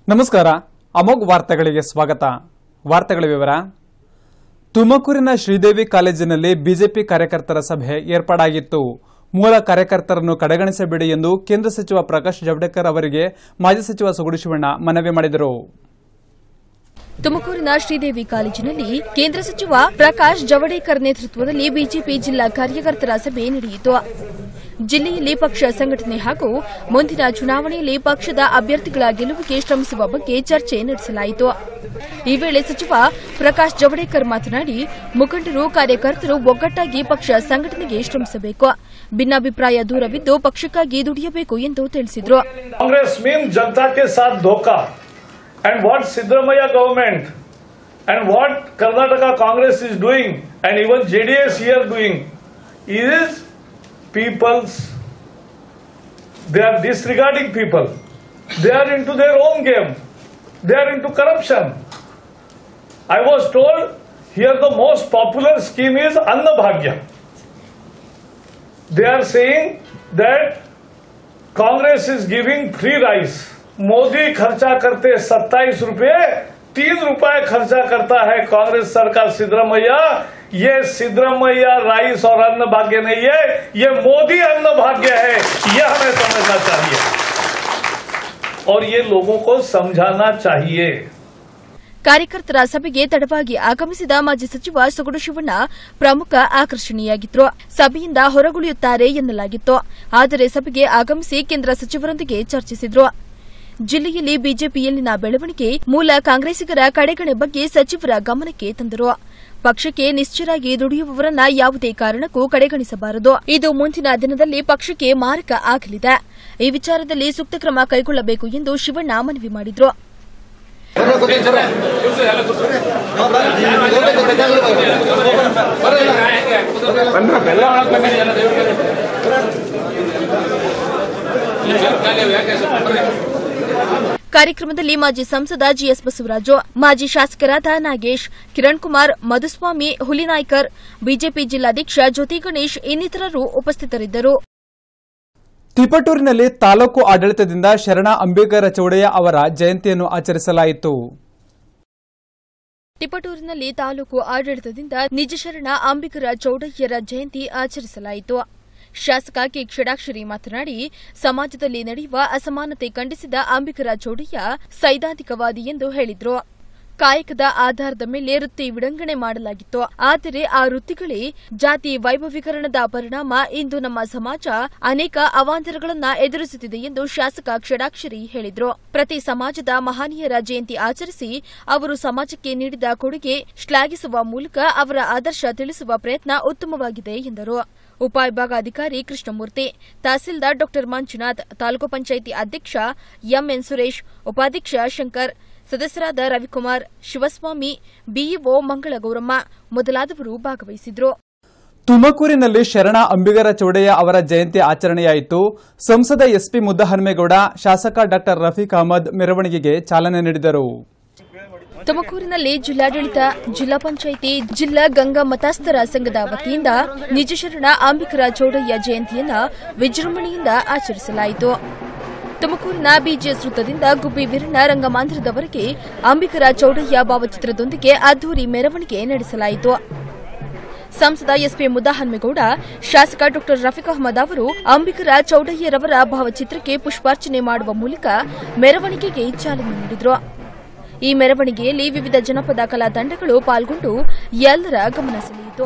ನಮಸ್ಕಾರ ಅಮೋಘ್ ವಾರ್ತೆಗಳಿಗೆ ಸ್ವಾಗತ ವಾರ್ತೆಗಳ ವಿವರ ತುಮಕೂರಿನ ಶ್ರೀದೇವಿ ಕಾಲೇಜಿನಲ್ಲಿ ಬಿಜೆಪಿ ಕಾರ್ಯಕರ್ತರ ಸಭೆ ಏರ್ಪಾಡಾಗಿತ್ತು ಮೂಲ ಕಾರ್ಯಕರ್ತರನ್ನು ಕಡೆಗಣಿಸಬೇಡಿ ಎಂದು ಕೇಂದ್ರ ಸಚಿವ ಪ್ರಕಾಶ್ ಜಾವಡೇಕರ್ ಅವರಿಗೆ ಮಾಜಿ ಸಚಿವ ಸುಗುಡು ಶಿವಣ್ಣ ಮನವಿ ಮಾಡಿದರು ತುಮಕೂರಿನ ಶ್ರೀದೇವಿ ಕಾಲೇಜಿನಲ್ಲಿ ಕೇಂದ್ರ ಸಚಿವ ಪ್ರಕಾಶ್ ಜಾವಡೇಕರ್ ನೇತೃತ್ವದಲ್ಲಿ ಬಿಜೆಪಿ ಜಿಲ್ಲಾ ಕಾರ್ಯಕರ್ತರ ಸಭೆ ನಡೆಯಿತು ಜಿಲ್ಲೆಯಲ್ಲಿ ಪಕ್ಷ ಸಂಘಟನೆ ಹಾಗೂ ಮುಂದಿನ ಚುನಾವಣೆಯಲ್ಲಿ ಪಕ್ಷದ ಅಭ್ಯರ್ಥಿಗಳ ಗೆಲುವಿಗೆ ಶ್ರಮಿಸುವ ಬಗ್ಗೆ ಚರ್ಚೆ ನಡೆಸಲಾಯಿತು ಈ ವೇಳೆ ಸಚಿವ ಪ್ರಕಾಶ್ ಜಾವಡೇಕರ್ ಮಾತನಾಡಿ ಮುಖಂಡರು ಕಾರ್ಯಕರ್ತರು ಒಗ್ಗಟ್ಟಾಗಿ ಪಕ್ಷ ಸಂಘಟನೆಗೆ ಶ್ರಮಿಸಬೇಕು ಭಿನ್ನಾಭಿಪ್ರಾಯ ದೂರವಿದ್ದು ಪಕ್ಷಕ್ಕಾಗಿ ದುಡಿಯಬೇಕು ಎಂದು ತಿಳಿಸಿದರು कांग्रेस means जनता के साथ धोखा and what Sidramaya government and what Karnataka Congress is doing and even JDS here doing is people's they are disregarding people they are into their own game they are into corruption I was told here the most popular scheme is Anna Bhagya they are saying that Congress is giving free rice Modi खर्चा करते सत्ताईस रुपए तीन रुपए खर्चा करता है कांग्रेस सरकार सिद्धरमैया ये सिद्धरमैया राइस और अन्न भाग्य नहीं है ये मोदी अन्न भाग्य है यह हमें समझना चाहिए और ये लोगों को समझाना चाहिए ಕಾರ್ಯಕರ್ತರ ಸಭೆಗೆ ತಡವಾಗಿ ಆಗಮಿಸಿದ ಮಾಜಿ ಸಚಿವ ಸೊಗಡು ಶಿವಣ್ಣ ಪ್ರಮುಖ ಆಕರ್ಷಣೆಯಾಗಿದ್ರು ಸಭೆಯಿಂದ ಹೊರಗುಳಿಯುತ್ತಾರೆ ಎನ್ನಲಾಗಿತ್ತು ಆದರೆ ಸಭೆಗೆ ಆಗಮಿಸಿ ಕೇಂದ್ರ ಸಚಿವರೊಂದಿಗೆ ಚರ್ಚಿಸಿದ್ರು ಜಿಲ್ಲೆಯಲ್ಲಿ ಬಿಜೆಪಿಯಲ್ಲಿನ ಬೆಳವಣಿಗೆ ಮೂಲ ಕಾಂಗ್ರೆಸ್ಸಿಗರ ಕಡೆಗಣೆ ಬಗ್ಗೆ ಸಚಿವರ ಗಮನಕ್ಕೆ ತಂದರು ಪಕ್ಷಕ್ಕೆ ನಿಶ್ಚಯರಾಗಿ ದುಡಿಯುವವರನ್ನ ಯಾವುದೇ ಕಾರಣಕ್ಕೂ ಕಡೆಗಣಿಸಬಾರದು ಇದು ಮುಂದಿನ ದಿನದಲ್ಲಿ ಪಕ್ಷಕ್ಕೆ ಮಾರಕ ಆಗಲಿದೆ ಈ ವಿಚಾರದಲ್ಲಿ ಸೂಕ್ತ ಕ್ರಮ ಕೈಗೊಳ್ಳಬೇಕು ಎಂದು ಶಿವಣ್ಣ ಮನವಿ ಮಾಡಿದ್ರು ಕಾರ್ಯಕ್ರಮದಲ್ಲಿ ಮಾಜಿ ಸಂಸದ ಜಿಎಸ್ ಬಸವರಾಜು ಮಾಜಿ ಶಾಸಕರಾದ ನಾಗೇಶ್ ಕಿರಣ್ ಕುಮಾರ್ ಮಧುಸ್ವಾಮಿ ಹುಲಿನಾಯ್ಕರ್ ಬಿಜೆಪಿ ಜಿಲ್ಲಾಧ್ಯಕ್ಷ ಜ್ಯೋತಿ ಗಣೇಶ್ ಇನ್ನಿತರರು ಉಪಸ್ಥಿತರಿದ್ದರು ತಿಪಟೂರಿನಲ್ಲಿ ತಾಲೂಕು ಆಡಳಿತದಿಂದ ಶರಣ ಅಂಬೇಕರ ಚೌಡಯ್ಯ ಅವರ ಜಯಂತಿಯನ್ನು ಆಚರಿಸಲಾಯಿತು ತಿಪಟೂರಿನಲ್ಲಿ ತಾಲೂಕು ಆಡಳಿತದಿಂದ ನಿಜಶರಣ ಅಂಬಿಕರ ಚೌಡಯ್ಯರ ಜಯಂತಿ ಆಚರಿಸಲಾಯಿತು ಶಾಸಕ ಕೆ ಕ್ಷಡಾಕ್ಷರಿ ಮಾತನಾಡಿ ಸಮಾಜದಲ್ಲಿ ನಡೆಯುವ ಅಸಮಾನತೆ ಖಂಡಿಸಿದ ಅಂಬಿಕರ ಚೌಡಯ್ಯ ಸೈದ್ಧಾಂತಿಕವಾದಿ ಎಂದು ಹೇಳಿದ್ರು ಕಾಯಕದ ಆಧಾರದ ಮೇಲೆ ವೃತ್ತಿ ವಿಡಂಗಣೆ ಮಾಡಲಾಗಿತ್ತು ಆದರೆ ಆ ವೃತ್ತಿಗಳೇ ಜಾತಿ ವೈಭವೀಕರಣದ ಪರಿಣಾಮ ಇಂದು ನಮ್ಮ ಸಮಾಜ ಅನೇಕ ಅವಾಂತರಗಳನ್ನ ಎದುರಿಸುತ್ತಿದೆ ಎಂದು ಶಾಸಕ ಕ್ಷಡಾಕ್ಷರಿ ಹೇಳಿದ್ರು ಪ್ರತಿ ಸಮಾಜದ ಮಹನೀಯರ ಜಯಂತಿ ಆಚರಿಸಿ ಅವರು ಸಮಾಜಕ್ಕೆ ನೀಡಿದ ಕೊಡುಗೆ ಶ್ಲಾಘಿಸುವ ಮೂಲಕ ಅವರ ಆದರ್ಶ ತಿಳಿಸುವ ಪ್ರಯತ್ನ ಉತ್ತಮವಾಗಿದೆ ಎಂದರು ಉಪವಿಭಾಗಾಧಿಕಾರಿ ಕೃಷ್ಣಮೂರ್ತಿ ತಹಸೀಲ್ದಾರ್ ಡಾ ಮಂಜುನಾಥ್ ತಾಲೂಕು ಪಂಚಾಯಿತಿ ಅಧ್ಯಕ್ಷ ಎಂಎನ್ ಸುರೇಶ್ ಉಪಾಧ್ಯಕ್ಷ ಶಂಕರ್ ಸದಸ್ಯರಾದ ರವಿಕುಮಾರ್ ಶಿವಸ್ವಾಮಿ ಬಿಇಒ ಮಂಗಳಗೌರಮ್ಮ ಮೊದಲಾದವರು ಭಾಗವಹಿಸಿದ್ರು ತುಮಕೂರಿನಲ್ಲಿ ಶರಣ ಅಂಬಿಗರ ಚೌಡಯ್ಯ ಅವರ ಜಯಂತಿ ಆಚರಣೆಯಾಯಿತು ಸಂಸದ ಎಸ್ಪಿ ಮುದ್ದಹನುಮೇಗೌಡ ಶಾಸಕ ಡಾ ರಫೀಕ್ ಅಹಮದ್ ಮೆರವಣಿಗೆಗೆ ಚಾಲನೆ ನೀಡಿದರು ತುಮಕೂರಿನಲ್ಲಿ ಜಿಲ್ಲಾಡಳಿತ ಜಿಲ್ಲಾ ಪಂಚಾಯಿತಿ ಜಿಲ್ಲಾ ಗಂಗಾ ಮತಾಸ್ತರ ಸಂಘದ ವತಿಯಿಂದ ನಿಜಶರಣ ಅಂಬಿಕರ ಚೌಡಯ್ಯ ಜಯಂತಿಯನ್ನ ವಿಜೃಂಭಣೆಯಿಂದ ಆಚರಿಸಲಾಯಿತು ತುಮಕೂರಿನ ಬಿಜಿಎಸ್ ವೃತ್ತದಿಂದ ಗುಬ್ಬಿ ವೀರಣ್ಣ ರಂಗಮಂದಿರದವರೆಗೆ ಅಂಬಿಕರ ಚೌಡಯ್ಯ ಭಾವಚಿತ್ರದೊಂದಿಗೆ ಅದ್ದೂರಿ ಮೆರವಣಿಗೆ ನಡೆಸಲಾಯಿತು ಸಂಸದ ಎಸ್ಪಿ ಮುದ್ದಹನ್ಮೇಗೌಡ ಶಾಸಕ ಡಾ ರಫೀಕ್ ಅಹಮದ್ ಅವರು ಅಂಬಿಕರ ಚೌಡಯ್ಯರವರ ಭಾವಚಿತ್ರಕ್ಕೆ ಪುಷ್ಪಾರ್ಚನೆ ಮಾಡುವ ಮೂಲಕ ಮೆರವಣಿಗೆಗೆ ಚಾಲನೆ ನೀಡಿದರು ಈ ಮೆರವಣಿಗೆಯಲ್ಲಿ ವಿವಿಧ ಜನಪದ ಕಲಾ ತಂಡಗಳು ಪಾಲ್ಗೊಂಡು ಎಲ್ಲರ ಗಮನ ಸೆಳೆಯಿತು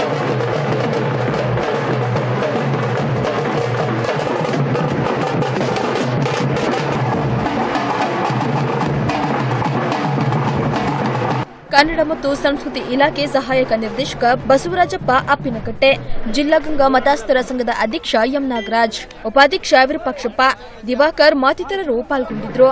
ಕನ್ನಡ ಮತ್ತು ಸಂಸ್ಕೃತಿ ಇಲಾಖೆ ಸಹಾಯಕ ನಿರ್ದೇಶಕ ಬಸವರಾಜಪ್ಪ ಅಪ್ಪಿನಕಟ್ಟೆ ಜಿಲ್ಲಾ ಗಂಗಾ ಮತಾಸ್ತರ ಸಂಘದ ಅಧ್ಯಕ್ಷ ಎಂ ನಾಗರಾಜ್ ಉಪಾಧ್ಯಕ್ಷ ವಿರೂಪಾಕ್ಷಪ್ಪ ದಿವಾಕರ್ ಮತ್ತಿತರರು ಪಾಲ್ಗೊಂಡಿದ್ರು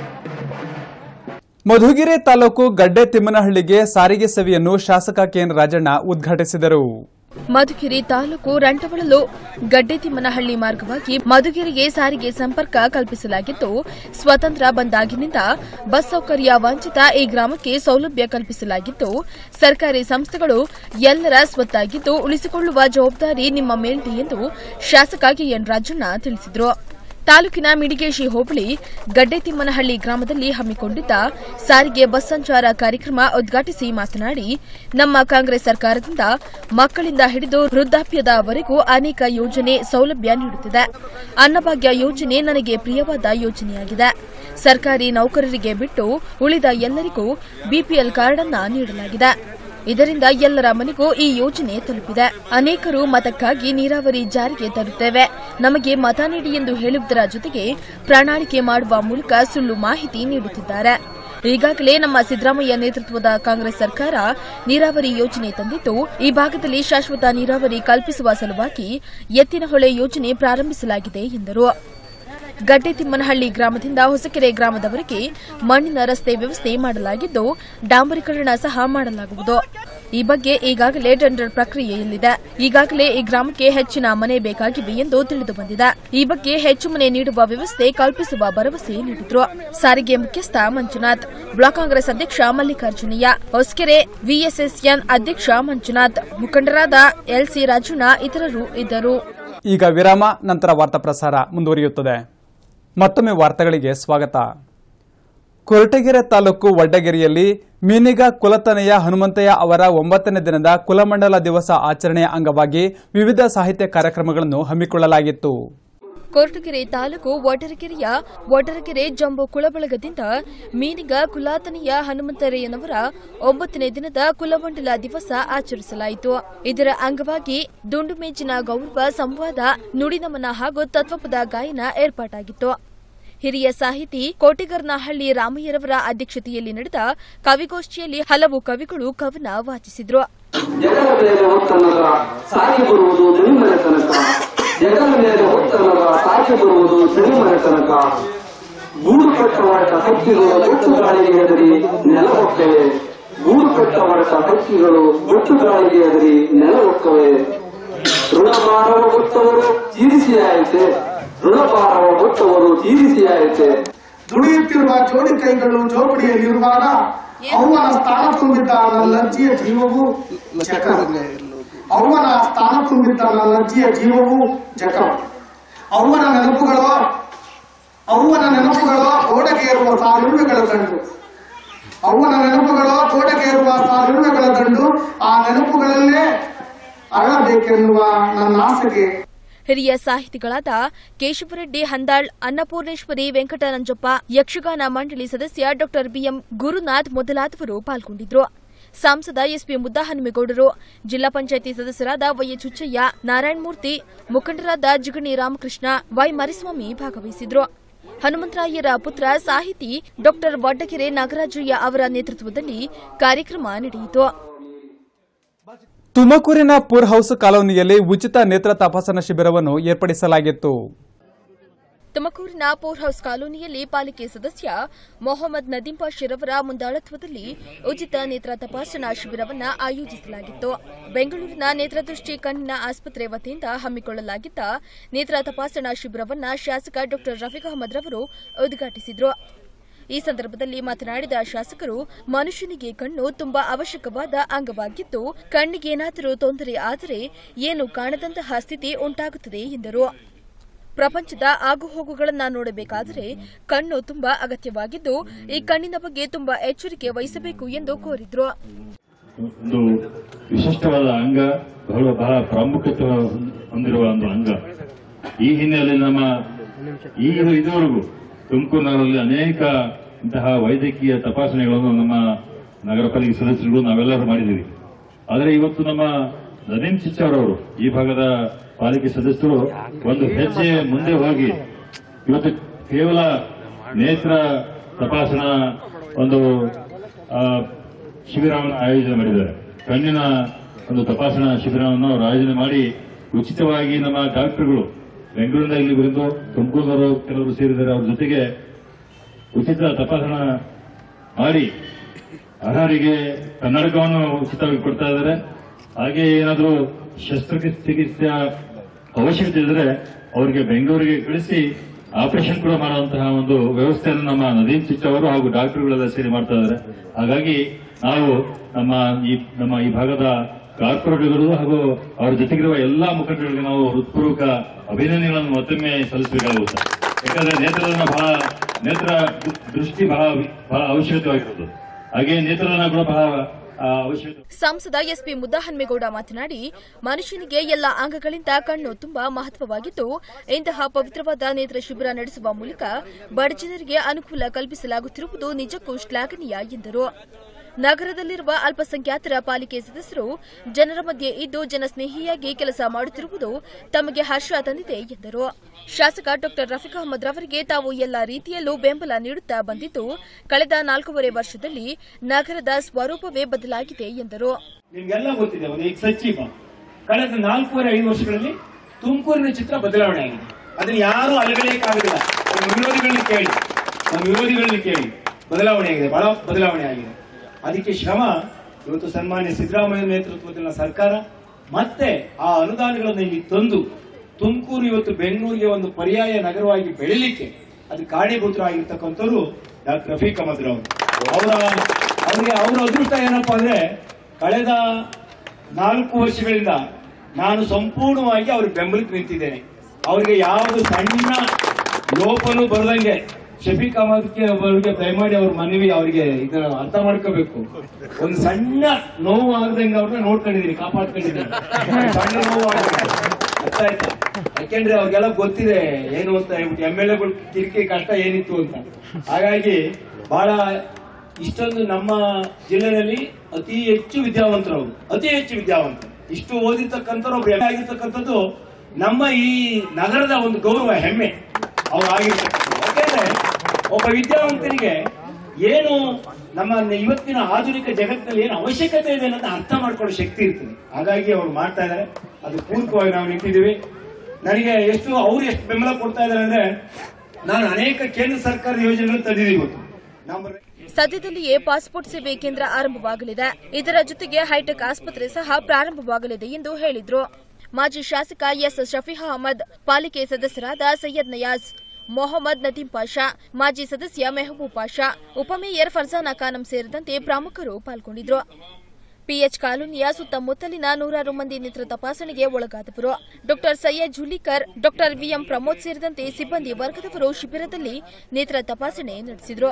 ಮಧುಗಿರಿ ತಾಲೂಕು ಗಡ್ಡೆ ತಿಮ್ಮನಹಳ್ಳಿಗೆ ಸಾರಿಗೆ ಸೇವೆಯನ್ನು ಶಾಸಕ ಕೆಎನ್ ರಾಜಣ್ಣ ಉದ್ಘಾಟಿಸಿದರು ಮಧುಗಿರಿ ತಾಲೂಕು ರಂಟವಳಲು ಗಡ್ಡೆತಿಮ್ಮನಹಳ್ಳಿ ಮಾರ್ಗವಾಗಿ ಮಧುಗಿರಿಗೆ ಸಾರಿಗೆ ಸಂಪರ್ಕ ಕಲ್ಪಿಸಲಾಗಿದ್ದು ಸ್ವತಂತ್ರ ಬಂದಾಗಿನಿಂದ ಬಸ್ ಸೌಕರ್ಯ ವಂಚಿತ ಈ ಗ್ರಾಮಕ್ಕೆ ಸೌಲಭ್ಯ ಕಲ್ಪಿಸಲಾಗಿದ್ದು ಸರ್ಕಾರಿ ಸಂಸ್ಥೆಗಳು ಎಲ್ಲರ ಸ್ವತ್ತಾಗಿದ್ದು ಉಳಿಸಿಕೊಳ್ಳುವ ಜವಾಬ್ದಾರಿ ನಿಮ್ಮ ಮೇಲಿದೆ ಎಂದು ಶಾಸಕ ಕೆಎನ್ ರಾಜಣ್ಣ ತಿಳಿಸಿದರು ತಾಲೂಕಿನ ಮಿಡಿಗೇಶಿ ಹೋಬಳಿ ಗಡ್ಡೆತಿಮ್ಮನಹಳ್ಳಿ ಗ್ರಾಮದಲ್ಲಿ ಹಮ್ಮಿಕೊಂಡಿದ್ದ ಸಾರಿಗೆ ಬಸ್ ಸಂಚಾರ ಕಾರ್ಯಕ್ರಮ ಉದ್ಘಾಟಿಸಿ ಮಾತನಾಡಿ ನಮ್ಮ ಕಾಂಗ್ರೆಸ್ ಸರ್ಕಾರದಿಂದ ಮಕ್ಕಳಿಂದ ಹಿಡಿದು ವೃದ್ಧಾಪ್ಯದವರೆಗೂ ಅನೇಕ ಯೋಜನೆ ಸೌಲಭ್ಯ ನೀಡುತ್ತಿದೆ ಅನ್ನಭಾಗ್ಯ ಯೋಜನೆ ನನಗೆ ಪ್ರಿಯವಾದ ಯೋಜನೆಯಾಗಿದೆ ಸರ್ಕಾರಿ ನೌಕರರಿಗೆ ಬಿಟ್ಟು ಉಳಿದ ಎಲ್ಲರಿಗೂ ಬಿಪಿಎಲ್ ಕಾರ್ಡ್ ಅನ್ನ ನೀಡಲಾಗಿದೆ ಇದರಿಂದ ಎಲ್ಲರ ಮನೆಗೂ ಈ ಯೋಜನೆ ತಲುಪಿದೆ ಅನೇಕರು ಮತಕ್ಕಾಗಿ ನೀರಾವರಿ ಜಾರಿಗೆ ತರುತ್ತೇವೆ ನಮಗೆ ಮತ ನೀಡಿ ಎಂದು ಹೇಳುವುದರ ಜೊತೆಗೆ ಪ್ರಣಾಳಿಕೆ ಮಾಡುವ ಮೂಲಕ ಸುಳ್ಳು ಮಾಹಿತಿ ನೀಡುತ್ತಿದ್ದಾರೆ ಈಗಾಗಲೇ ನಮ್ಮ ಸಿದ್ದರಾಮಯ್ಯ ನೇತೃತ್ವದ ಕಾಂಗ್ರೆಸ್ ಸರ್ಕಾರ ನೀರಾವರಿ ಯೋಜನೆ ತಂದಿದ್ದು ಈ ಭಾಗದಲ್ಲಿ ಶಾಶ್ವತ ನೀರಾವರಿ ಕಲ್ಪಿಸುವ ಸಲುವಾಗಿ ಎತ್ತಿನಹೊಳೆ ಯೋಜನೆ ಪ್ರಾರಂಭಿಸಲಾಗಿದೆ ಎಂದರು ಗಡ್ಡೆತಿಮ್ಮನಹಳ್ಳಿ ಗ್ರಾಮದಿಂದ ಹೊಸಕೆರೆ ಗ್ರಾಮದವರೆಗೆ ಮಣ್ಣಿನ ರಸ್ತೆ ವ್ಯವಸ್ಥೆ ಮಾಡಲಾಗಿದ್ದು ಡಾಂಬರೀಕರಣ ಸಹ ಮಾಡಲಾಗುವುದು ಈ ಬಗ್ಗೆ ಈಗಾಗಲೇ ಟೆಂಡರ್ ಪ್ರಕ್ರಿಯೆಯಲ್ಲಿದೆ ಈಗಾಗಲೇ ಈ ಗ್ರಾಮಕ್ಕೆ ಹೆಚ್ಚಿನ ಮನೆ ಬೇಕಾಗಿವೆ ಎಂದು ತಿಳಿದು ಬಂದಿದೆ ಈ ಬಗ್ಗೆ ಹೆಚ್ಚು ಮನೆ ನೀಡುವ ವ್ಯವಸ್ಥೆ ಕಲ್ಪಿಸುವ ಭರವಸೆ ನೀಡಿದ್ರು ಸಾರಿಗೆ ಮುಖ್ಯಸ್ಥ ಮಂಜುನಾಥ್ ಬ್ಲಾಕ್ ಕಾಂಗ್ರೆಸ್ ಅಧ್ಯಕ್ಷ ಮಲ್ಲಿಕಾರ್ಜುನಯ್ಯ ಹೊಸಕೆರೆ ವಿಎಸ್ಎಸ್ಎನ್ ಅಧ್ಯಕ್ಷ ಮಂಜುನಾಥ್ ಮುಖಂಡರಾದ ಎಲ್ಸಿ ರಾಜಣ್ಣ ಇತರರು ಇದ್ದರು ಈಗ ವಿರಾಮ ನಂತರ ವಾರ್ತಾ ಪ್ರಸಾರ ಮುಂದುವರಿಯುತ್ತದೆ ಮತ್ತೊಮ್ಮೆ ವಾರ್ತೆಗಳಿಗೆ ಸ್ವಾಗತ ಕೊರಟಗೆರೆ ತಾಲೂಕು ವಡ್ಡಗೆರೆಯಲ್ಲಿ ಮೀನಿಗ ಕುಲತನೆಯ ಹನುಮಂತಯ್ಯ ಅವರ ಒಂಬತ್ತನೇ ದಿನದ ಕುಲಮಂಡಲ ದಿವಸ ಆಚರಣೆಯ ಅಂಗವಾಗಿ ವಿವಿಧ ಸಾಹಿತ್ಯ ಕಾರ್ಯಕ್ರಮಗಳನ್ನು ಹಮ್ಮಿಕೊಳ್ಳಲಾಗಿತ್ತು ಕೊರಟಗೆರೆ ತಾಲೂಕು ವಡರಗೆರೆಯ ವಡರಗೆರೆ ಜಂಬೋ ಕುಳಬಳಗದಿಂದ ಮೀನಿಗ ಕುಲಾತನೆಯ ಹನುಮಂತರಯ್ಯನವರ ಒಂಬತ್ತನೇ ದಿನದ ಕುಲಮಂಡಲ ದಿವಸ ಆಚರಿಸಲಾಯಿತು ಇದರ ಅಂಗವಾಗಿ ದುಂಡುಮೇಜಿನ ಗೌರವ ಸಂವಾದ ನುಡಿನಮನ ಹಾಗೂ ತತ್ವಪದ ಗಾಯನ ಏರ್ಪಾಟಾಗಿತ್ತು ಹಿರಿಯ ಸಾಹಿತಿ ಕೋಟಿಗರ್ನಹಳ್ಳಿ ರಾಮಯ್ಯರವರ ಅಧ್ಯಕ್ಷತೆಯಲ್ಲಿ ನಡೆದ ಕವಿಗೋಷ್ಠಿಯಲ್ಲಿ ಹಲವು ಕವಿಗಳು ಕವನ ವಾಚಿಸಿದ್ರು ಜಗದ ಮೇಲೆ ಹೊತ್ತನದ ಸಾಗಿ ಬರುವುದು ದಣಿಮನೆ ತನಕ ಜಗದ ಮೇಲೆ ಹೊತ್ತನದ ಸಾಗಿ ಬರುವುದು ದಣಿಮನೆ ತನಕ ಗೂಡು ಕಟ್ಟ ಹೊರಟ ಹಕ್ಕಿಗಳು ಒಟ್ಟು ಗಾಳಿಗೆ ಹೆದರಿ ನೆಲ ಹೊಕ್ಕವೆ ಗೂಡು ಕಟ್ಟ ಹೊರಟ ಹಕ್ಕಿಗಳು ಒಟ್ಟು ಗಾಳಿಗೆ ಹೆದರಿ ನೆಲ ಹೊಕ್ಕವೆ ಋಣಭಾರವ ಹೊತ್ತವರು ತೀರಿಸಿಯಾಯಿತೆ ಋಣಭಾರವ ಹೊತ್ತವರು ತೀರಿಸಿಯಾಯಿತೆ ದುಡಿಯುತ್ತಿರುವ ಜೋಡಿ ಕೈಗಳು ಜೋಪಡಿಯಲ್ಲಿರುವಾಗ ಅವನ ಸ್ಥಾನ ತುಂಬಿದ್ದ ನಲ್ಲಜ್ಜಿಯ ಜೀವವು ಜಕ ಅವನ ಸ್ಥಾನ ತುಂಬಿದ್ದ ನಲ್ಲಜ್ಜಿಯ ಜೀವವು ಜಕ ಅವನ ನೆನಪುಗಳು ಅವನ ನೆನಪುಗಳು ಗೋಡೆಗೇರುವ ಸಾವಿರುವೆಗಳ ದಂಡು ಅವನ ನೆನಪುಗಳು ಗೋಡೆಗೇರುವ ಸಾವಿರುವೆಗಳ ದಂಡು ಆ ನೆನಪುಗಳಲ್ಲೇ ಅರಳಬೇಕೆನ್ನುವ ನನ್ನ ಆಸೆಗೆ ಹಿರಿಯ ಸಾಹಿತಿಗಳಾದ ಕೇಶವರೆಡ್ಡಿ ಹಂದಾಳ್ ಅನ್ನಪೂರ್ಣೇಶ್ವರಿ ವೆಂಕಟನಂಜಪ್ಪ ಯಕ್ಷಗಾನ ಮಂಡಳಿ ಸದಸ್ಯ ಡಾ ಬಿಎಂ ಗುರುನಾಥ್ ಮೊದಲಾದವರು ಪಾಲ್ಗೊಂಡಿದ್ರು ಸಂಸದ ಎಸ್ಪಿ ಮುದ್ದಹನುಮೇಗೌಡರು ಜಿಲ್ಲಾ ಪಂಚಾಯಿತಿ ಸದಸ್ಯರಾದ ವೈಎಚ್ ಹುಚ್ಚಯ್ಯ ನಾರಾಯಣಮೂರ್ತಿ ಮುಖಂಡರಾದ ಜಿಗಣಿ ರಾಮಕೃಷ್ಣ ವೈ ಮರಿಸ್ವಾಮಿ ಭಾಗವಹಿಸಿದ್ರು ಹನುಮಂತರಾಯರ ಪುತ್ರ ಸಾಹಿತಿ ಡಾ ವಡ್ಡಗೆರೆ ನಾಗರಾಜಯ್ಯ ಅವರ ನೇತೃತ್ವದಲ್ಲಿ ಕಾರ್ಯಕ್ರಮ ನಡೆಯಿತು ತುಮಕೂರಿನ ಪೂರ್ ಹೌಸ್ ಕಾಲೋನಿಯಲ್ಲಿ ಉಚಿತ ನೇತ್ರ ತಪಾಸಣಾ ಶಿಬಿರವನ್ನು ಏರ್ಪಡಿಸಲಾಗಿತ್ತು ತುಮಕೂರಿನ ಪೋರ್ ಹೌಸ್ ಕಾಲೋನಿಯಲ್ಲಿ ಪಾಲಿಕೆ ಸದಸ್ಯ ಮೊಹಮ್ಮದ್ ನದೀಂ ಪಾಷಿರವರ ಮುಂದಾಳತ್ವದಲ್ಲಿ ಉಚಿತ ನೇತ್ರ ತಪಾಸಣಾ ಶಿಬಿರವನ್ನ ಆಯೋಜಿಸಲಾಗಿತ್ತು ಬೆಂಗಳೂರಿನ ನೇತ್ರದೃಷ್ಟಿ ಕಣ್ಣಿನ ಆಸ್ಪತ್ರೆ ವತಿಯಿಂದ ಹಮ್ಮಿಕೊಳ್ಳಲಾಗಿದ್ದ ನೇತ್ರ ತಪಾಸಣಾ ಶಿಬಿರವನ್ನ ಶಾಸಕ ಡಾ ರಫೀಕ್ ಅಹಮದ್ ರವರು ಉದ್ಘಾಟಿಸಿದರು ಈ ಸಂದರ್ಭದಲ್ಲಿ ಮಾತನಾಡಿದ ಶಾಸಕರು ಮನುಷ್ಯನಿಗೆ ಕಣ್ಣು ತುಂಬಾ ಅವಶ್ಯಕವಾದ ಅಂಗವಾಗಿದ್ದು ಕಣ್ಣಿಗೇನಾದರೂ ತೊಂದರೆ ಆದರೆ ಏನು ಕಾಣದಂತಹ ಸ್ಥಿತಿ ಉಂಟಾಗುತ್ತದೆ ಎಂದರು ಪ್ರಪಂಚದ ಆಗುಹೋಗುಗಳನ್ನ ನೋಡಬೇಕಾದರೆ ಕಣ್ಣು ತುಂಬಾ ಅಗತ್ಯವಾಗಿದ್ದು ಈ ಕಣ್ಣಿನ ಬಗ್ಗೆ ತುಂಬಾ ಎಚ್ಚರಿಕೆ ವಹಿಸಬೇಕು ಎಂದು ಕೋರಿದ್ರು ಒಂದು ವಿಶಿಷ್ಟವಾದ ಅಂಗ ಬಹಳ ಬಹಳ ಪ್ರಾಮುಖ್ಯತೆ ಹೊಂದಿರುವ ಒಂದು ಅಂಗ ಈ ಹಿನ್ನೆಲೆಯಲ್ಲಿ ನಮ್ಮ ಈ ಇದುವರೆಗೂ ತುಮಕೂರಿನಲ್ಲಿ ಅನೇಕ ಇಂತಹ ವೈದ್ಯಕೀಯ ತಪಾಸಣೆಗಳನ್ನು ನಮ್ಮ ನಗರ ಪಾಲಿಕೆ ಸದಸ್ಯರು ನಾವೆಲ್ಲರೂ ಮಾಡಿದ್ದೀವಿ ಆದರೆ ಇವತ್ತು ನಮ್ಮ ನದೀಂ ಚಿಚ್ಚವರವರು ಈ ಭಾಗದ ಪಾಲಿಕೆ ಸದಸ್ಯರು ಒಂದು ಹೆಜ್ಜೆ ಮುಂದೆ ಹೋಗಿ ಇವತ್ತು ಕೇವಲ ನೇತ್ರ ತಪಾಸಣಾ ಒಂದು ಆ, ಶಿಬಿರವನ್ನು ಆಯೋಜನೆ ಮಾಡಿದ್ದಾರೆ ಕಣ್ಣಿನ ಒಂದು ತಪಾಸಣಾ ಶಿಬಿರವನ್ನು ಅವರು ಆಯೋಜನೆ ಮಾಡಿ ಉಚಿತವಾಗಿ ನಮ್ಮ ಡಾಕ್ಟರ್ಗಳು ಬೆಂಗಳೂರಿನಿಂದ ಇಲ್ಲಿ ಬಂದು ತುಮಕೂರಿನವರು ಕೆಲವರು ಸೇರಿದ್ದಾರೆ ಅವ್ರ ಜೊತೆಗೆ ಉಚಿತ ತಪಾಸಣಾ ಮಾಡಿ ಅರ್ಹರಿಗೆ ಕನ್ನಡಕವನ್ನು ಉಚಿತವಾಗಿ ಕೊಡ್ತಾ ಇದ್ದಾರೆ ಹಾಗೆ ಏನಾದರೂ ಶಸ್ತ್ರಚಿಕಿತ್ಸೆಯ ಅವಶ್ಯಕತೆ ಇದ್ರೆ ಅವರಿಗೆ ಬೆಂಗಳೂರಿಗೆ ಕಳಿಸಿ ಆಪರೇಷನ್ ಕೂಡ ಮಾಡುವಂತಹ ಒಂದು ವ್ಯವಸ್ಥೆಯನ್ನು ನಮ್ಮ ನದೀಂ ಚಿಚ್ ಅವರು ಹಾಗೂ ಡಾಕ್ಟರ್ಗಳೆಲ್ಲ ಸೇರಿ ಮಾಡ್ತಾ ಇದ್ದಾರೆ ಹಾಗಾಗಿ ನಾವು ನಮ್ಮ ಈ ನಮ್ಮ ಈ ಭಾಗದ ಕಾರ್ಪೊರೇಟ್ಗಳು ಹಾಗೂ ಅವರ ಜೊತೆಗಿರುವ ಎಲ್ಲಾ ಮುಖಂಡರಿಗೆ ನಾವು ಹೃತ್ಪೂರ್ವಕ ಅಭಿನಂದನೆಗಳನ್ನು ಮತ್ತೊಮ್ಮೆ ಸಲ್ಲಿಸಬೇಕಾಗುತ್ತೆ ಯಾಕಂದ್ರೆ ನೇತ್ರದಾನ ಬಹಳ ನೇತ್ರ ದೃಷ್ಟಿ ಬಹಳ ಬಹಳ ಅವಶ್ಯಕವಾಗಿರೋದು ಹಾಗೆ ನೇತ್ರದಾನ ಕೂಡ ಬಹಳ ಆ, ಅವಶ್ಯಕ ಸಂಸದ ಎಸ್ಪಿ ಮುದ್ದಹನ್ಮೇಗೌಡ ಮಾತನಾಡಿ ಮನುಷ್ಯನಿಗೆ ಎಲ್ಲ ಅಂಗಗಳಿಂದ ಕಣ್ಣು ತುಂಬಾ ಮಹತ್ವವಾಗಿದ್ದು ಇಂತಹ ಪವಿತ್ರವಾದ ನೇತ್ರ ಶಿಬಿರ ನಡೆಸುವ ಮೂಲಕ ಬಡಜನರಿಗೆ ಅನುಕೂಲ ಕಲ್ಪಿಸಲಾಗುತ್ತಿರುವುದು ನಿಜಕ್ಕೂ ಶ್ಲಾಘನೀಯ ಎಂದರು ನಗರದಲ್ಲಿರುವ ಅಲ್ಪಸಂಖ್ಯಾತರ ಪಾಲಿಕೆ ಸದಸ್ಯರು ಜನರ ಮಧ್ಯೆ ಇದ್ದು ಜನಸ್ನೇಹಿಯಾಗಿ ಕೆಲಸ ಮಾಡುತ್ತಿರುವುದು ತಮಗೆ ಹರ್ಷ ತಂದಿದೆ ಎಂದರು ಶಾಸಕ ಡಾ ರಫೀಕ್ ಅಹಮದ್ ರವರಿಗೆ ತಾವು ಎಲ್ಲ ರೀತಿಯಲ್ಲೂ ಬೆಂಬಲ ನೀಡುತ್ತಾ ಬಂದಿದ್ದು ಕಳೆದ ನಾಲ್ಕೂವರೆ ವರ್ಷದಲ್ಲಿ ನಗರದ ಸ್ವರೂಪವೇ ಬದಲಾಗಿದೆ ಎಂದರು ನಿಮ್ಗೆಲ್ಲ ಗೊತ್ತಿದೆ ಒಂದು ಈಗ ಸಚಿವ ಕಳೆದ ನಾಲ್ಕೂವರೆ ಐದು ವರ್ಷಗಳಲ್ಲಿ ತುಮಕೂರಿನ ಚಿತ್ರ ಬದಲಾವಣೆ ಆಗಿದೆ ಅದನ್ನ ಯಾರು ಅಲಗಳೆಯಕ್ಕಾಗುದಿಲ್ಲ ನಮ್ಮ ವಿರೋಧಿಗಳನ್ನ ಕೇಳಿ ನಮ್ಮ ವಿರೋಧಿಗಳನ್ನ ಕೇಳಿ ಬದಲಾವಣೆ ಆಗಿದೆ ಬಹಳ ಬದಲಾವಣೆ ಆಗಿದೆ ಅದಕ್ಕೆ ಶ್ರಮ ಇವತ್ತು ಸನ್ಮಾನ್ಯ ಸಿದ್ದರಾಮಯ್ಯ ನೇತೃತ್ವದ ಸರ್ಕಾರ ಮತ್ತೆ ಆ ಅನುದಾನಗಳನ್ನು ಇಲ್ಲಿ ತಂದು ತುಮಕೂರು ಇವತ್ತು ಬೆಂಗಳೂರಿಗೆ ಒಂದು ಪರ್ಯಾಯ ನಗರವಾಗಿ ಬೆಳಿಲಿಕ್ಕೆ ಅದು ಕಾರಣೀಭೂತರಾಗಿರ್ತಕ್ಕಂಥವ್ರು ಡಾಕ್ಟರ್ ರಫೀಕ್ ಅಹಮದ್ ರಾವ್ ಅವರ ಅವರಿಗೆ ಅವರ ಅದೃಷ್ಟ ಏನಪ್ಪಾ ಅಂದ್ರೆ ಕಳೆದ ನಾಲ್ಕು ವರ್ಷಗಳಿಂದ ನಾನು ಸಂಪೂರ್ಣವಾಗಿ ಅವ್ರ ಬೆಂಬಲಕ್ಕೆ ನಿಂತಿದ್ದೇನೆ ಅವರಿಗೆ ಯಾವುದು ಸಣ್ಣ ಲೋಪನೂ ಬರದಂಗೆ ಶಫೀಕ್ ಅಹಮದ್ಗೆ ಅವರಿಗೆ ದಯಮಾಡಿ ಅವ್ರ ಮನವಿ ಅವರಿಗೆ ಇದನ್ನ ಅರ್ಥ ಮಾಡ್ಕೋಬೇಕು ಒಂದು ಸಣ್ಣ ನೋವು ಆಗದಂಗೆ ಅವ್ರನ್ನ ನೋಡ್ಕೊಂಡಿದ್ದೀನಿ ಕಾಪಾಡ್ಕೊಂಡಿದ್ದೀನಿ ಸಣ್ಣ ನೋವು ಆಗದಂಗೆ. ಅರ್ಥ ಆಯ್ತಾ ಯಾಕೆಂದ್ರೆ ಅವ್ರಿಗೆಲ್ಲ ಗೊತ್ತಿದೆ ಏನು ಅಂತ ಹೇಳ್ಬಿಟ್ಟು ಎಮ್ ಎಲ್ ಎಗಳು ಕಿರಿಕಿ ಕಷ್ಟ ಏನಿತ್ತು ಅಂತ ಹಾಗಾಗಿ ಬಹಳ ಇಷ್ಟೊಂದು ನಮ್ಮ ಜಿಲ್ಲೆಯಲ್ಲಿ ಅತಿ ಹೆಚ್ಚು ವಿದ್ಯಾವಂತರು ಅವರು ಅತಿ ಹೆಚ್ಚು ವಿದ್ಯಾವಂತರು ಇಷ್ಟು ಓದಿರ್ತಕ್ಕಂಥವ್ರು ಒಬ್ರು ಹೆಮ್ಮೆ ಆಗಿರ್ತಕ್ಕಂಥದ್ದು ನಮ್ಮ ಈ ನಗರದ ಒಂದು ಗೌರವ ಹೆಮ್ಮೆ ಅವ್ರು ಆಗಿರ್ತಕ್ಕಂಥದ್ದು ಯಾಕೆಂದ್ರೆ ಒಬ್ಬ ವಿದ್ಯಾವಂತನಿಗೆ ಏನು ನಮ್ಮ ಇವತ್ತಿನ ಆಧುನಿಕ ಜಗತ್ತಿನಲ್ಲಿ ಏನು ಅವಶ್ಯಕತೆ ಇದೆ ಅನ್ನೋದನ್ನ ಅರ್ಥ ಮಾಡ್ಕೊಳ್ಳೋ ಶಕ್ತಿ ಇರ್ತದೆ ಹಾಗಾಗಿ ಅವ್ರು ಮಾಡ್ತಾ ಇದ್ದಾರೆ ಅದು ಪೂರ್ವಕವಾಗಿ ನಾವು ನಿಂತಿದ್ದೀವಿ ನನಗೆ ಎಷ್ಟು ಅವ್ರು ಎಷ್ಟು ಬೆಂಬಲ ಕೊಡ್ತಾ ಇದ್ದಾರೆ ಅಂದ್ರೆ ನಾನು ಅನೇಕ ಕೇಂದ್ರ ಸರ್ಕಾರದ ಯೋಜನೆಗಳನ್ನು ತಂದಿದ್ದೀವಿ ಇವತ್ತು ನಮ್ಮ ಸದ್ಯದಲ್ಲಿಯೇ ಪಾಸ್ಪೋರ್ಟ್ ಸೇವೆ ಕೇಂದ್ರ ಆರಂಭವಾಗಲಿದೆ ಇದರ ಜೊತೆಗೆ ಹೈಟೆಕ್ ಆಸ್ಪತ್ರೆ ಸಹ ಪ್ರಾರಂಭವಾಗಲಿದೆ ಎಂದು ಹೇಳಿದ್ರು ಮಾಜಿ ಶಾಸಕ ಎಸ್ ಶಫೀಹ್ ಅಹಮದ್ ಪಾಲಿಕೆ ಸದಸ್ಯರಾದ ಸೈಯದ್ ನಯಾಜ್ ಮೊಹಮ್ಮದ್ ನದೀಂ ಪಾಷಾ ಮಾಜಿ ಸದಸ್ಯ ಮೆಹಬೂಬ್ ಪಾಷಾ ಉಪಮೇಯರ್ ಫರ್ಜಾನಾ ಖಾನಂ ಸೇರಿದಂತೆ ಪ್ರಮುಖರು ಪಾಲ್ಗೊಂಡಿದ್ರು ಪಿಎಚ್ ಕಾಲೋನಿಯ ಸುತ್ತಮುತ್ತಲಿನ ನೂರಾರು ಮಂದಿ ನೇತ್ರ ತಪಾಸಣೆಗೆ ಒಳಗಾದವರು ಡಾ ಸೈಯದ್ ಜುಲಿಕರ್ ಡಾ ವಿಎಂ ಪ್ರಮೋದ್ ಸೇರಿದಂತೆ ಸಿಬ್ಬಂದಿ ವರ್ಗದವರು ಶಿಬಿರದಲ್ಲಿ ನೇತ್ರ ತಪಾಸಣೆ ನಡೆಸಿದರು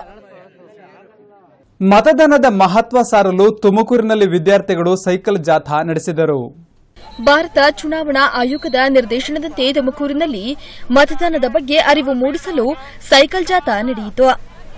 ಮತದಾನದ ಮಹತ್ವ ಸಾರಲು ತುಮಕೂರಿನಲ್ಲಿ ವಿದ್ಯಾರ್ಥಿಗಳು ಸೈಕಲ್ ಜಾಥಾ ನಡೆಸಿದರು ಭಾರತ ಚುನಾವಣಾ ಆಯೋಗದ ನಿರ್ದೇಶನದಂತೆ ತುಮಕೂರಿನಲ್ಲಿ ಮತದಾನದ ಬಗ್ಗೆ ಅರಿವು ಮೂಡಿಸಲು ಸೈಕಲ್ ಜಾಥಾ ನಡೆಯಿತು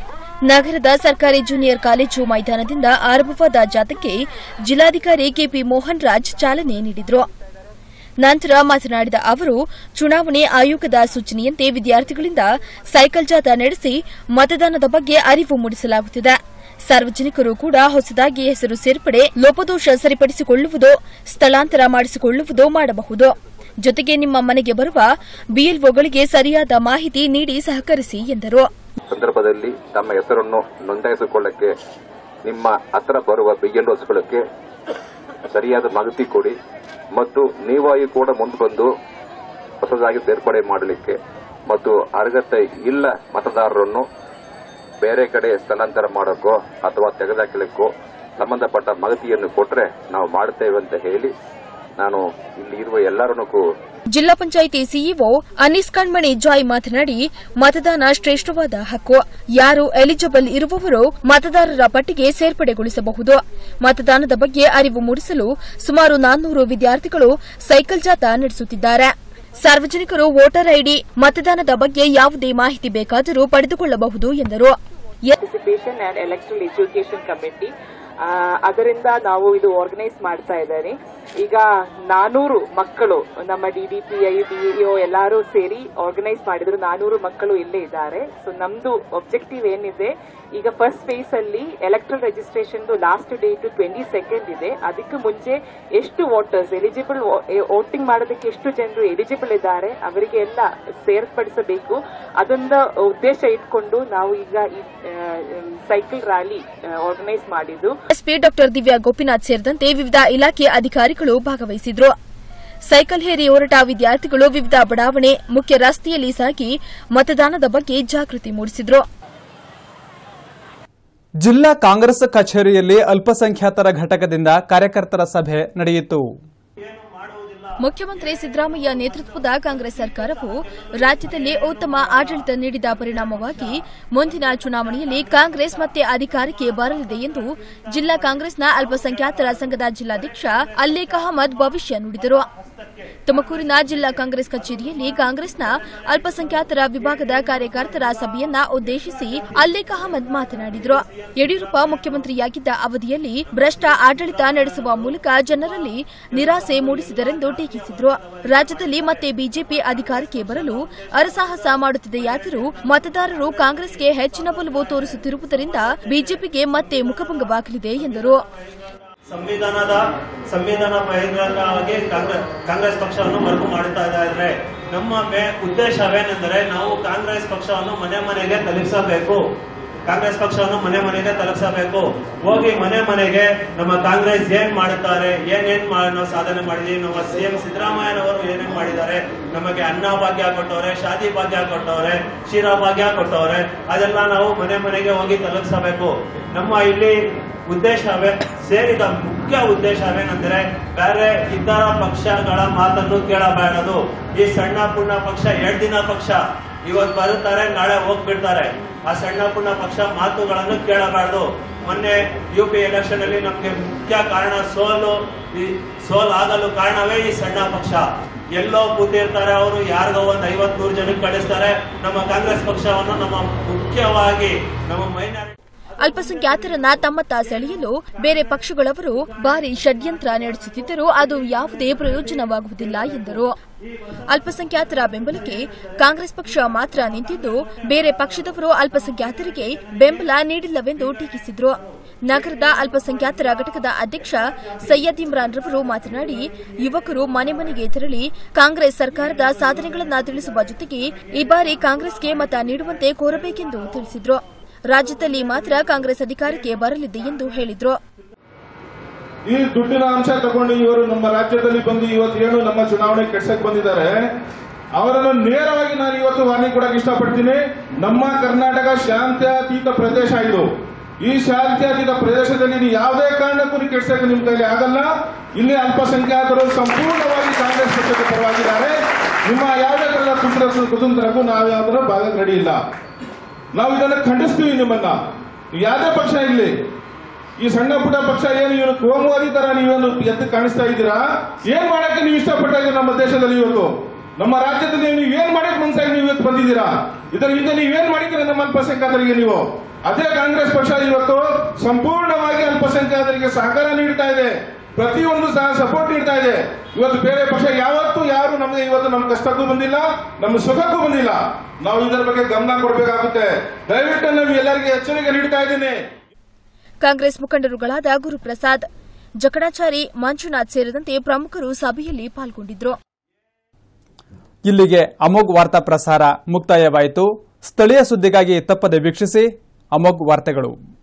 ನಗರದ ಸರ್ಕಾರಿ ಜೂನಿಯರ್ ಕಾಲೇಜು ಮೈದಾನದಿಂದ ಆರಂಭವಾದ ಜಾಥಾಕ್ಕೆ ಜಿಲ್ಲಾಧಿಕಾರಿ ಕೆಪಿ ಮೋಹನ್ ರಾಜ್ ಚಾಲನೆ ನೀಡಿದರು ನಂತರ ಮಾತನಾಡಿದ ಅವರು ಚುನಾವಣೆ ಆಯೋಗದ ಸೂಚನೆಯಂತೆ ವಿದ್ಯಾರ್ಥಿಗಳಿಂದ ಸೈಕಲ್ ಜಾಥಾ ನಡೆಸಿ ಮತದಾನದ ಬಗ್ಗೆ ಅರಿವು ಮೂಡಿಸಲಾಗುತ್ತಿದೆ ಸಾರ್ವಜನಿಕರು ಕೂಡ ಹೊಸದಾಗಿ ಹೆಸರು ಸೇರ್ಪಡೆ ಲೋಪದೋಷ ಸರಿಪಡಿಸಿಕೊಳ್ಳುವುದು ಸ್ಥಳಾಂತರ ಮಾಡಿಸಿಕೊಳ್ಳುವುದು ಮಾಡಬಹುದು ಜೊತೆಗೆ ನಿಮ್ಮ ಮನೆಗೆ ಬರುವ ಬಿಎಲ್ಒಗಳಿಗೆ ಸರಿಯಾದ ಮಾಹಿತಿ ನೀಡಿ ಸಹಕರಿಸಿ ಎಂದರು ಸಂದರ್ಭದಲ್ಲಿ ತಮ್ಮ ಹೆಸರನ್ನು ನೋಂದಾಯಿಸಿಕೊಳ್ಳಕ್ಕೆ ನಿಮ್ಮ ಹತ್ರ ಬರುವ ಬಿಎಲ್ಒಸ್ಗಳಿಗೆ ಸರಿಯಾದ ಮಾಹಿತಿ ಕೊಡಿ ಮತ್ತು ನೀವಾಗಿ ಕೂಡ ಮುಂದೆ ಬಂದು ಹೊಸದಾಗಿ ಸೇರ್ಪಡೆ ಮಾಡಲಿಕ್ಕೆ ಮತ್ತು ಅರ್ಹತೆ ಇಲ್ಲ ಮತದಾರರನ್ನು ಬೇರೆ ಕಡೆ ಸ್ಥಳಾಂತರ ಮಾಡೋಕ್ಕೋ ಅಥವಾ ತೆಗೆದುಹಾಕಲಿಕ್ಕೋ ಸಂಬಂಧಪಟ್ಟ ಮಾಹಿತಿಯನ್ನು ಕೊಟ್ಟರೆ ನಾವು ಮಾಡುತ್ತೇವೆ ಅಂತ ಹೇಳಿ ನಾನು ಇಲ್ಲಿ ಇರುವ ಎಲ್ಲರನ್ನೂ ಜಿಲ್ಲಾ ಪಂಚಾಯಿತಿ ಸಿಇಒ ಅನೀಸ್ ಕಣ್ಮಣಿ ಜಾಯ್ ಮಾತನಾಡಿ ಮತದಾನ ಶ್ರೇಷ್ಠವಾದ ಹಕ್ಕು ಯಾರು ಎಲಿಜಿಬಲ್ ಇರುವವರು ಮತದಾರರ ಪಟ್ಟಿಗೆ ಸೇರ್ಪಡೆಗೊಳಿಸಬಹುದು ಮತದಾನದ ಬಗ್ಗೆ ಅರಿವು ಮೂಡಿಸಲು ಸುಮಾರು ನಾನ್ನೂರು ವಿದ್ಯಾರ್ಥಿಗಳು ಸೈಕಲ್ ಜಾಥಾ ನಡೆಸುತ್ತಿದ್ದಾರೆ ಸಾರ್ವಜನಿಕರು ವೋಟರ್ ಐಡಿ ಮತದಾನದ ಬಗ್ಗೆ ಯಾವುದೇ ಮಾಹಿತಿ ಬೇಕಾದರೂ ಪಡೆದುಕೊಳ್ಳಬಹುದು ಎಂದರು participation and electoral education committee ಅದರಿಂದ ನಾವು ಇದು ಆರ್ಗನೈಸ್ ಮಾಡ್ತಾ ಇದ್ದಾರೆ ಈಗ ನಾನೂರು ಮಕ್ಕಳು ನಮ್ಮ D D P I DEO ಎಲ್ಲರೂ ಸೇರಿ ಆರ್ಗನೈಸ್ ಮಾಡಿದ್ರು ನಾನೂರು ಮಕ್ಕಳು ಇಲ್ಲೇ ಇದ್ದಾರೆ ಸೊ ನಮ್ದು ಒಬ್ಜೆಕ್ಟಿವ್ ಏನಿದೆ ಈಗ ಫಸ್ಟ್ ಫೇಸ್ ಅಲ್ಲಿ electoral registration last date twenty second ಇದೆ ಅದಕ್ಕೆ ಮುಂಚೆ ಎಷ್ಟು ವೋಟರ್ಸ್ ಎಲಿಜಿಬಲ್ ವೋಟಿಂಗ್ ಮಾಡೋದಕ್ಕೆ ಎಷ್ಟು ಜನರು ಎಲಿಜಿಬಲ್ ಇದ್ದಾರೆ ಅವರಿಗೆ ಎಲ್ಲ ಸೇರ್ಪಡಿಸಬೇಕು ಅದೊಂದು ಉದ್ದೇಶ ಇಟ್ಕೊಂಡು ನಾವು ಈಗ ಈ ಸೈಕಲ್ ರ್ಯಾಲಿ ಆರ್ಗನೈಸ್ ಮಾಡಿದ್ದು ಎಸ್ಪಿ ಡಾ ದಿವ್ಯಾ ಗೋಪಿನಾಥ್ ಸೇರಿದಂತೆ ವಿವಿಧ ಇಲಾಖೆ ಅಧಿಕಾರಿಗಳು ಭಾಗವಹಿಸಿದ್ರು ಸೈಕಲ್ ಹೇರಿ ಹೊರಟ ವಿದ್ಯಾರ್ಥಿಗಳು ವಿವಿಧ ಬಡಾವಣೆ ಮುಖ್ಯ ರಸ್ತೆಯಲ್ಲಿ ಸಾಗಿ ಮತದಾನದ ಬಗ್ಗೆ ಜಾಗೃತಿ ಮೂಡಿಸಿದ್ರು ಜಿಲ್ಲಾ ಕಾಂಗ್ರೆಸ್ ಕಚೇರಿಯಲ್ಲಿ ಅಲ್ಪಸಂಖ್ಯಾತರ ಘಟಕದಿಂದ ಕಾರ್ಯಕರ್ತರ ಸಭೆ ನಡೆಯಿತು ಮುಖ್ಯಮಂತ್ರಿ ಸಿದ್ದರಾಮಯ್ಯ ನೇತೃತ್ವದ ಕಾಂಗ್ರೆಸ್ ಸರ್ಕಾರವು ರಾಜ್ಯದಲ್ಲಿ ಉತ್ತಮ ಆಡಳಿತ ನೀಡಿದ ಪರಿಣಾಮವಾಗಿ ಮುಂದಿನ ಚುನಾವಣೆಯಲ್ಲಿ ಕಾಂಗ್ರೆಸ್ ಮತ್ತೆ ಅಧಿಕಾರಕ್ಕೆ ಬರಲಿದೆ ಎಂದು ಜಿಲ್ಲಾ ಕಾಂಗ್ರೆಸ್ನ ಅಲ್ಪಸಂಖ್ಯಾತರ ಸಂಘದ ಜಿಲ್ಲಾಧ್ಯಕ್ಷ ಅಲ್ಲೇಕ್ ಅಹಮದ್ ಭವಿಷ್ಯ ನುಡಿದರು ತುಮಕೂರಿನ ಜಿಲ್ಲಾ ಕಾಂಗ್ರೆಸ್ ಕಚೇರಿಯಲ್ಲಿ ಕಾಂಗ್ರೆಸ್ನ ಅಲ್ಪಸಂಖ್ಯಾತರ ವಿಭಾಗದ ಕಾರ್ಯಕರ್ತರ ಸಭೆಯನ್ನ ಉದ್ದೇಶಿಸಿ ಅಲ್ಲೇಕ್ ಅಹಮದ್ ಮಾತನಾಡಿದರು ಯಡಿಯೂರಪ್ಪ ಮುಖ್ಯಮಂತ್ರಿಯಾಗಿದ್ದ ಅವಧಿಯಲ್ಲಿ ಭ್ರಷ್ಟ ಆಡಳಿತ ನಡೆಸುವ ಮೂಲಕ ಜನರಲ್ಲಿ ನಿರಾಸೆ ಮೂಡಿಸಿದರೆಂದು ಟೀಕಿಸಿದರು ರಾಜ್ಯದಲ್ಲಿ ಮತ್ತೆ ಬಿಜೆಪಿ ಅಧಿಕಾರಕ್ಕೆ ಬರಲು ಅರಸಾಹಸ ಮಾಡುತ್ತಿದೆಯಾದರೂ ಮತದಾರರು ಕಾಂಗ್ರೆಸ್ಗೆ ಹೆಚ್ಚಿನ ಒಲವು ತೋರಿಸುತ್ತಿರುವುದರಿಂದ ಬಿಜೆಪಿಗೆ ಮತ್ತೆ ಮುಖಭಂಗವಾಗಲಿದೆ ಎಂದರು ಸಂವಿಧಾನದ ಸಂವಿಧಾನ ಬಹಿರಂಗವಾಗಿ ಕಾಂಗ್ರೆಸ್ ಕಾಂಗ್ರೆಸ್ ಪಕ್ಷವನ್ನು ಮರುಕು ಮಾಡುತ್ತಾ ಇದ್ದಾರೆ ನಮ್ಮ ಮೇ ಉದ್ದೇಶವೇನೆಂದರೆ ನಾವು ಕಾಂಗ್ರೆಸ್ ಪಕ್ಷವನ್ನು ಮನೆ ಮನೆಗೆ ತಲುಪಿಸಬೇಕು ಕಾಂಗ್ರೆಸ್ ಪಕ್ಷವನ್ನು ಮನೆ ಮನೆಗೆ ತಲುಪಿಸಬೇಕು ಹೋಗಿ ಮನೆ ಮನೆಗೆ ನಮ್ಮ ಕಾಂಗ್ರೆಸ್ ಏನ್ ಮಾಡುತ್ತಾರೆ ಏನೇನ್ ಮಾ- ನಾವು ಸಾಧನೆ ಮಾಡಿದೀವಿ ನಮ್ಮ ಸಿಎಂ ಸಿದ್ದರಾಮಯ್ಯನವರು ಏನೇನ್ ಮಾಡಿದ್ದಾರೆ ನಮಗೆ ಅನ್ನ ಭಾಗ್ಯ ಕೊಟ್ಟವ್ರೆ ಶಾದಿ ಭಾಗ್ಯ ಕೊಟ್ಟವ್ರೆ ಕ್ಷೀರ ಭಾಗ್ಯ ಕೊಟ್ಟವ್ರೆ ಅದೆಲ್ಲ ನಾವು ಮನೆ ಮನೆಗೆ ಹೋಗಿ ತಲುಪಿಸಬೇಕು ನಮ್ಮ ಇಲ್ಲಿ ಉದ್ದೇಶವೇ ಸೇರಿದ ಮುಖ್ಯ ಉದ್ದೇಶವೇನೆಂದರೆ ಬೇರೆ ಇತರ ಪಕ್ಷಗಳ ಮಾತನ್ನು ಕೇಳಬಾರದು ಈ ಸಣ್ಣ ಪುಣ್ಣ ಪಕ್ಷ ಎರಡ್ ದಿನ ಪಕ್ಷ ಇವತ್ತು ಬರುತ್ತಾರೆ ನಾಳೆ ಹೋಗ್ಬಿಡ್ತಾರೆ ಆ ಸಣ್ಣ ಪುಣ್ಣ ಪಕ್ಷ ಮಾತುಗಳನ್ನು ಕೇಳಬಾರದು ಮೊನ್ನೆ ಯು ಪಿ ಎಲೆಕ್ಷನ್ ಅಲ್ಲಿ ನಮ್ಗೆ ಮುಖ್ಯ ಕಾರಣ ಸೋಲು ಈ ಸೋಲ್ ಆಗಲು ಕಾರಣವೇ ಈ ಸಣ್ಣ ಪಕ್ಷ ಎಲ್ಲೋ ಕೂತಿರ್ತಾರೆ ಅವರು ಯಾರಿಗೋ ಒಂದ್ ಐವತ್ ನೂರು ಜನಕ್ಕೆ ಕಳಿಸ್ತಾರೆ ನಮ್ಮ ಕಾಂಗ್ರೆಸ್ ಪಕ್ಷವನ್ನು ನಮ್ಮ ಮುಖ್ಯವಾಗಿ ನಮ್ಮ ಮೈನಾರಿಟಿ ಅಲ್ಪಸಂಖ್ಯಾತರನ್ನ ತಮ್ಮತ್ತ ಸೆಳೆಯಲು ಬೇರೆ ಪಕ್ಷಗಳವರು ಭಾರಿ ಷಡ್ಯಂತ್ರ ನಡೆಸುತ್ತಿದ್ದರೂ ಅದು ಯಾವುದೇ ಪ್ರಯೋಜನವಾಗುವುದಿಲ್ಲ ಎಂದರು ಅಲ್ಪಸಂಖ್ಯಾತರ ಬೆಂಬಲಕ್ಕೆ ಕಾಂಗ್ರೆಸ್ ಪಕ್ಷ ಮಾತ್ರ ನಿಂತಿದ್ದು ಬೇರೆ ಪಕ್ಷದವರು ಅಲ್ಪಸಂಖ್ಯಾತರಿಗೆ ಬೆಂಬಲ ನೀಡಿಲ್ಲವೆಂದು ಟೀಕಿಸಿದರು ನಗರದ ಅಲ್ಪಸಂಖ್ಯಾತರ ಘಟಕದ ಅಧ್ಯಕ್ಷ ಸೈಯದ್ ಇಮ್ರಾನ್ ರವರು ಮಾತನಾಡಿ ಯುವಕರು ಮನೆ ಮನೆಗೆ ತೆರಳಿ ಕಾಂಗ್ರೆಸ್ ಸರ್ಕಾರದ ಸಾಧನೆಗಳನ್ನು ತಿಳಿಸುವ ಜೊತೆಗೆ ಈ ಬಾರಿ ಕಾಂಗ್ರೆಸ್ಗೆ ಮತ ನೀಡುವಂತೆ ಕೋರಬೇಕೆಂದು ತಿಳಿಸಿದರು ರಾಜ್ಯದಲ್ಲಿ ಮಾತ್ರ ಕಾಂಗ್ರೆಸ್ ಅಧಿಕಾರಕ್ಕೆ ಬರಲಿದೆ ಎಂದು ಹೇಳಿದರು ಈ ದುಡ್ಡಿನ ಅಂಶ ತಗೊಂಡು ಇವರು ನಮ್ಮ ರಾಜ್ಯದಲ್ಲಿ ಬಂದು ಇವತ್ತು ಏನು ನಮ್ಮ ಚುನಾವಣೆ ಕೆಡ್ಸಕ್ ಬಂದಿದ್ದಾರೆ ಅವರನ್ನು ನೇರವಾಗಿ ನಾನು ಇವತ್ತು ವಾರ್ನಿಂಗ್ ಕೊಡಕ್ಕೆ ಇಷ್ಟಪಡ್ತೀನಿ ನಮ್ಮ ಕರ್ನಾಟಕ ಶಾಂತ್ಯಾತೀತ ಪ್ರದೇಶ ಇದು ಈ ಶಾಂತ್ಯಾತೀತ ಪ್ರದೇಶದಲ್ಲಿ ನೀವು ಯಾವುದೇ ಕಾರಣಕ್ಕೂ ನೀವು ಕೆಡ್ಸಕ್ಕೆ ನಿಮ್ಮ ಕೈಲಿ ಆಗಲ್ಲ ಇಲ್ಲಿ ಅಲ್ಪಸಂಖ್ಯಾತರು ಸಂಪೂರ್ಣವಾಗಿ ಕಾಂಗ್ರೆಸ್ ಪಕ್ಷಕ್ಕೆ ಪರವಾಗಿದ್ದಾರೆ ನಿಮ್ಮ ಯಾವುದೇ ತರಹದ ಕುತಂತ್ರ ಕುತಂತ್ರಕ್ಕೂ ನಾವು ಯಾವ್ದಾರ ಭಾಗಕ್ಕೆ ರೆಡಿ ಇಲ್ಲ ನಾವು ಇದನ್ನು ಖಂಡಿಸ್ತೀವಿ ನಿಮ್ಮನ್ನ ನೀವು ಯಾವುದೇ ಪಕ್ಷ ಇರಲಿ ಈ ಸಣ್ಣ ಪುಟ್ಟ ಪಕ್ಷ ಏನು ಇವರು ಕೋಮುವಾದಿ ತರ ನೀವೇನು ಎದ್ದು ಕಾಣಿಸ್ತಾ ಇದ್ದೀರಾ ಏನ್ ಮಾಡಕ್ಕೆ ನೀವು ಇಷ್ಟಪಟ್ಟ ಇದ್ದೀರಾ ನಮ್ಮ ದೇಶದಲ್ಲಿ ಇವತ್ತು ನಮ್ಮ ರಾಜ್ಯದಲ್ಲಿ ನೀವು ಏನ್ ಮಾಡಕ್ ಮನ್ಸಾಗಿ ನೀವು ಇವತ್ತು ಬಂದಿದ್ದೀರಾ ಇದರ ಹಿಂದೆ ನೀವೇನ್ ಮಾಡಿದ್ದೀರಾ ನಮ್ಮ ಅಲ್ಪಸಂಖ್ಯಾತರಿಗೆ ನೀವು ಅದೇ ಕಾಂಗ್ರೆಸ್ ಪಕ್ಷ ಇವತ್ತು ಸಂಪೂರ್ಣವಾಗಿ ಅಲ್ಪಸಂಖ್ಯಾತರಿಗೆ ಸಹಕಾರ ನೀಡ್ತಾ ಇದೆ ಪ್ರತಿಯೊಂದು ಸಹ ಸಪೋರ್ಟ್ ನೀಡ್ತಾ ಇದೆ ಇವತ್ತು ಬೇರೆ ಪಕ್ಷ ಯಾವತ್ತೂ ಯಾರು ನಮಗೆ ಇವತ್ತು ನಮ್ಮ ಕಷ್ಟಕ್ಕೂ ಬಂದಿಲ್ಲ ನಮ್ಮ ಸುಖಕ್ಕೂ ಬಂದಿಲ್ಲ ನಾವು ಇದರ ಬಗ್ಗೆ ಗಮನ ಕೊಡಬೇಕಾಗುತ್ತೆ ದಯವಿಟ್ಟು ನಾವು ಎಲ್ಲರಿಗೆ ಎಚ್ಚರಿಕೆ ನೀಡ್ತಾ ಇದ್ದೀನಿ ಕಾಂಗ್ರೆಸ್ ಮುಖಂಡರುಗಳಾದ ಗುರುಪ್ರಸಾದ್ ಜಕಣಾಚಾರಿ ಮಂಜುನಾಥ್ ಸೇರಿದಂತೆ ಪ್ರಮುಖರು ಸಭೆಯಲ್ಲಿ ಪಾಲ್ಗೊಂಡಿದ್ದರು ಇಲ್ಲಿಗೆ ಅಮೋಘ್ ವಾರ್ತಾ ಪ್ರಸಾರ ಮುಕ್ತಾಯವಾಯಿತು ಸ್ಥಳೀಯ ಸುದ್ದಿಗಾಗಿ ತಪ್ಪದೆ ವೀಕ್ಷಿಸಿ ಅಮೋಘ್ ವಾರ್ತೆಗಳು